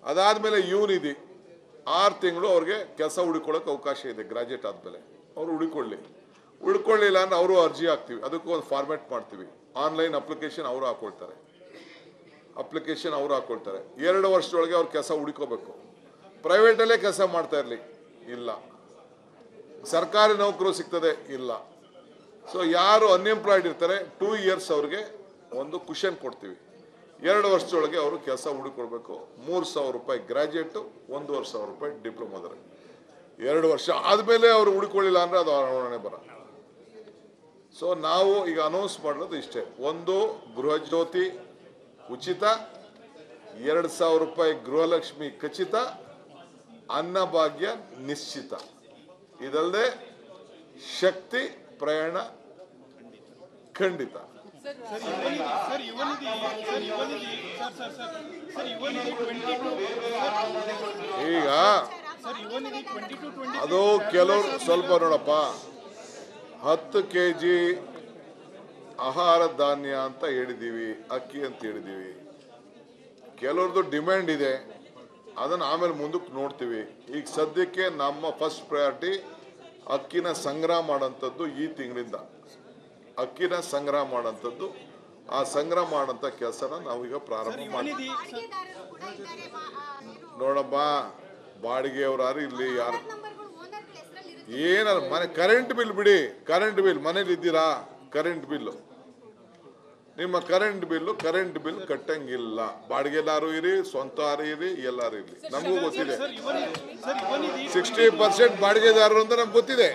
ಅದಾದಮೇಲೆ ಯುವನಿಧಿ ಆರು ತಿಂಗಳು ಅವ್ರಿಗೆ ಕೆಲಸ ಹುಡುಕೊಳ್ಳೋಕೆ ಅವಕಾಶ ಇದೆ ಗ್ರಾಜುಯೇಟ್ ಆದಮೇಲೆ ಅವರು ಹುಡುಕೊಳ್ಳಿ ಹುಡ್ಕೊಳ್ಳಿಲ್ಲ ಅಂದ್ರೆ ಅವರು ಅರ್ಜಿ ಹಾಕ್ತೀವಿ ಅದಕ್ಕೂ ಒಂದು ಫಾರ್ಮ್ಯಾಟ್ ಮಾಡ್ತೀವಿ ಆನ್ಲೈನ್ ಅಪ್ಲಿಕೇಶನ್ ಅವರು ಹಾಕೊಳ್ತಾರೆ ಅಪ್ಲಿಕೇಶನ್ ಅವರು ಹಾಕೊಳ್ತಾರೆ ಎರಡು ವರ್ಷದೊಳಗೆ ಅವ್ರು ಕೆಲಸ ಹುಡುಕೋಬೇಕು ಪ್ರೈವೇಟಲ್ಲೇ ಕೆಲಸ ಮಾಡ್ತಾ ಇರಲಿ ಇಲ್ಲ ಸರ್ಕಾರಿ ನೌಕರು ಸಿಗ್ತದೆ ಇಲ್ಲ ಸೊ ಯಾರು ಅನ್ಎಂಪ್ಲಾಯ್ಡ್ ಇರ್ತಾರೆ ಟೂ ಇಯರ್ಸ್ ಅವ್ರಿಗೆ ಒಂದು ಕುಷನ್ ಕೊಡ್ತೀವಿ ಎರಡು ವರ್ಷದೊಳಗೆ ಅವರು ಕೆಲಸ ಹುಡುಕೊಳ್ಬೇಕು ಮೂರು ಸಾವಿರ ರೂಪಾಯಿ ಗ್ರಾಜ್ಯುಯೇಟು ಒಂದೂವರೆ ಸಾವಿರ ರೂಪಾಯಿ ಡಿಪ್ಲೊಮಾದರೆ ಎರಡು ವರ್ಷ ಆದಮೇಲೆ ಅವರು ಹುಡುಕೊಳ್ಳಿಲ್ಲ ಅಂದರೆ ಅದು ಅವನೇ ಬರ ಸೊ ನಾವು ಈಗ ಅನೌನ್ಸ್ ಮಾಡೋದು ಇಷ್ಟೇ ಒಂದು ಗೃಹಜ್ಯೋತಿ ಉಚಿತ ಎರಡು ಸಾವಿರ ರೂಪಾಯಿ ಗೃಹಲಕ್ಷ್ಮಿ ಖಚಿತ ಅನ್ನಭಾಗ್ಯ ನಿಶ್ಚಿತ ಇದಲ್ಲದೆ ಶಕ್ತಿ ಪ್ರಯಾಣ ಖಂಡಿತ sir Yuvanidhi sir Yuvanidhi sir sir sir sir Yuvanidhi twenty two ಈಗ sir Yuvanidhi twenty two twenty ಅದು ಕೆಲವರು ಸ್ವಲ್ಪ ನೋಡಪ್ಪ ಹತ್ತು ಕೆ ಜಿ ಆಹಾರ ಧಾನ್ಯ ಅಂತ ಹೇಳಿದ್ದೀವಿ ಅಕ್ಕಿ ಅಂತ ಹೇಳಿದ್ದೀವಿ ಕೆಲವ್ರದ್ದು ಡಿಮ್ಯಾಂಡ್ ಇದೆ ಅದನ್ನು ಆಮೇಲೆ ಮುಂದಕ್ಕೆ ನೋಡ್ತೀವಿ ಈಗ ಸದ್ಯಕ್ಕೆ ನಮ್ಮ ಫಸ್ಟ್ ಪ್ರಯಾರಿಟಿ ಅಕ್ಕಿನ ಸಂಗ್ರಹ ಮಾಡೋಂಥದ್ದು ಈ ತಿಂಗಳಿಂದ ಅಕ್ಕಿನ ಸಂಗ್ರಹ ಮಾಡೋಂಥದ್ದು ಆ ಸಂಗ್ರಹ ಮಾಡೋಂಥ ಕೆಲಸನ ನಾವೀಗ ಪ್ರಾರಂಭ ಮಾಡಿ ಯುವನಿಧಿ ಬಾಡಿಗೆದಾರರು ಕೂಡ ಇದ್ದಾರೆ ಮಾ- ಆ, ಏನು, ನೋಡಮ್ಮ ಬಾಡಿಗೆಯವ್ರು ಇಲ್ಲಿ ಯಾರು ನಂಬರ್ಗಳು ಓನರ್ಗಳ ಹೆಸರಲ್ಲಿ ಇರುತ್ತೆ ಏನಾರ ಮನೆ ಕರೆಂಟ್ ಬಿಲ್ ಬಿಡಿ ಕರೆಂಟ್ ಬಿಲ್ ಮನೇಲಿ ಇದ್ದೀರಾ ಕರೆಂಟ್ ಬಿಲ್ಲು ನಿಮ್ಮ ಕರೆಂಟ್ ಬಿಲ್ಲು ಕರೆಂಟ್ ಬಿಲ್ ಕಟ್ಟಂಗಿಲ್ಲ ಬಾಡಿಗೆದಾರು ಇರಿ ಸ್ವಂತ ಇರಿ ಎಲ್ಲಾರು ಇರಲಿ ನಮಗೂ ಗೊತ್ತಿದೆ sir Yuvanidhi sir Yuvanidhi sixty percent ಬಾಡಿಗೆದಾರರು ಅಂತ ನಮ್ಗೆ ಗೊತ್ತಿದೆ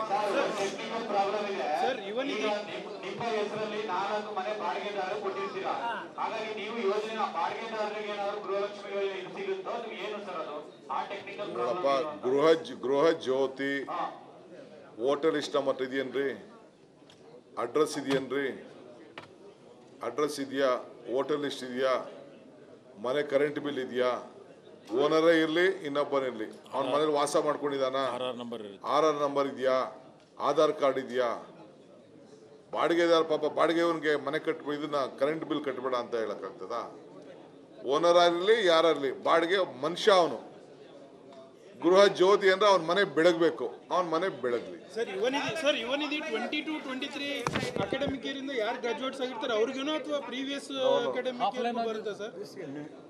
ಸರ್ ಯುವನಿಧಿ ನಿಮ್ಮ ಹೆಸರಲ್ಲಿ ನಾಲ್ಕು ಮನೆ ಬಾಡಿಗೆದಾರ ಕೊಟ್ಟಿರ್ತೀರಾ ಹಾಗಾಗಿ ನೀವು ಯೋಜನೆ ಬಾಡಿಗೆದಾರರಿಗೆ ಏನಾದ್ರು ಗೃಹಲಕ್ಷ್ಮಿ ಯೋಜನೆ ಇದು ಸಿಗುತ್ತೋ ಅದು ಏನು ಸರ್ ಅದು ಆ ಟೆಕ್ನಿಕಲ್ ನೋಡಪ್ಪ ಗೃಹ ಗೃಹ ಜ್ಯೋತಿ ವೋಟರ್ ಲಿಸ್ಟ್ ಮಟ್ಟ ಇದೆಯೇನ್ರಿ ಅಡ್ರೆಸ್ ಇದೆಯೇನ್ರಿ ಅಡ್ರೆಸ್ ಇದೆಯಾ ವೋಟರ್ ಲಿಸ್ಟ್ ಇದೆಯಾ ಮನೆ ಕರೆಂಟ್ ಬಿಲ್ ಇದೆಯಾ ಓನರೇ ಇರಲಿ ಇನ್ನೊಬ್ಬನಿರಲಿ ಅವ್ನ ಮನೇಲಿ ವಾಸ ಮಾಡ್ಕೊಂಡಿದ್ದಾನ ಆರ್ ಆರ್ ನಂಬರ್ ಇದೆಯಾ ಆಧಾರ್ ಕಾರ್ಡ್ ಇದೆಯಾ ಬಾಡಿಗೆದಾರ ಪಾಪ ಬಾಡಿಗೆಯವನಿಗೆ ಮನೆ ಕಟ್ಬಿಟ್ಟು ಇದನ್ನ ಕರೆಂಟ್ ಬಿಲ್ ಕಟ್ಟಬೇಡ ಅಂತ ಹೇಳಕ್ಕಾಗ್ತದ ಓನರ್ ಆಗಿರಲಿ ಯಾರಿರಲಿ ಬಾಡಿಗೆ ಮನುಷ್ಯ ಅವನು ಗೃಹ ಜ್ಯೋತಿ ಅಂದ್ರೆ ಅವನ ಮನೆ ಬೆಳಗ್ಬೇಕು ಅವನ ಮನೆ ಬೆಳಗ್ಲಿ sir Yuvanidhi sir Yuvanidhi twenty two twenty three academic year ಇಂದ ಯಾರು ಗ್ರಾಜುಯೇಟ್ಸ್ ಆಗಿರ್ತಾರೆ ಅವ್ರಿಗೇನೋ ಅಥವಾ ಪ್ರೀವಿಯಸ್ ಅಕಾಡೆಮಿಕ್ ಇಯರ್ ಬರುತ್ತಾ sir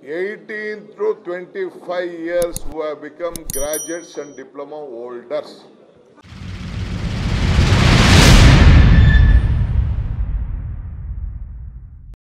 eighteen to twenty five years who have become graduates and diploma holders